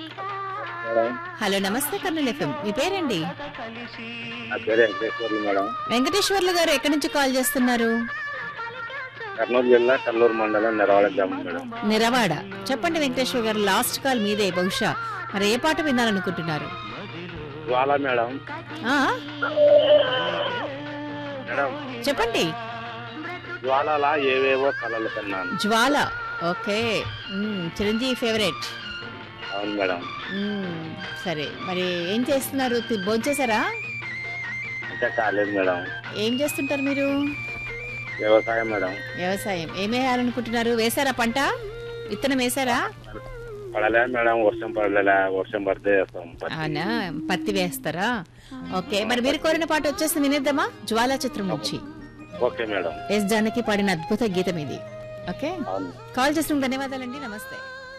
Madam hello నమస్తే Kurnool FM మీ పేరండి నా పేరు వెంకటేశ్వర్లు మేడం వెంకటేశ్వర్లు గారు ఎక్కడి నుంచి కాల్ చేస్తున్నారు కర్నూలు జిల్లా కల్లూరు మండలం నెరవాడ గ్రామం మేడం నిరవాడ చెప్పండి వెంకటేశ్వర్ గారు లాస్ట్ కాల్ మీదే బహుశా మరి ఏ పాట వినాలనుకుంటున్నారు జ్వాల మేడం ఆ మేడం చెప్పండి జ్వాలలా ఏవేవో కలలు కన్నాను జ్వాల ఓకే మ్మ్, చిరంజీవి ఫేవరెట్ అవును మేడం మ్మ్, సరే మరి ఏం చేస్తున్నారు తి- భోంచేశారా ఇంకా కాలేదు మేడం ఏం చేస్తుంటారు మీరు వ్యవసాయం మేడం వ్యవసాయం ఏం వేయాలనుకుంటున్నారు వేశారా పంట విత్తనం వేశారా పడలే మేడం వర్షం పడలే వర్షం పడితే వేస్తాం పత్తి. అవునా పత్తి వేస్తారా ఓకే మరి మీరు కోరిన పాట వచ్చేసి వినేద్దామా జ్వాలా చిత్రం నుంచి ఓకే మేడం ఎస్ జానకి పాడిన అద్భుత గీతం ఇది ఓకే అవును కాల్ చేసిన ధన్యవాదాలండి నమస్తే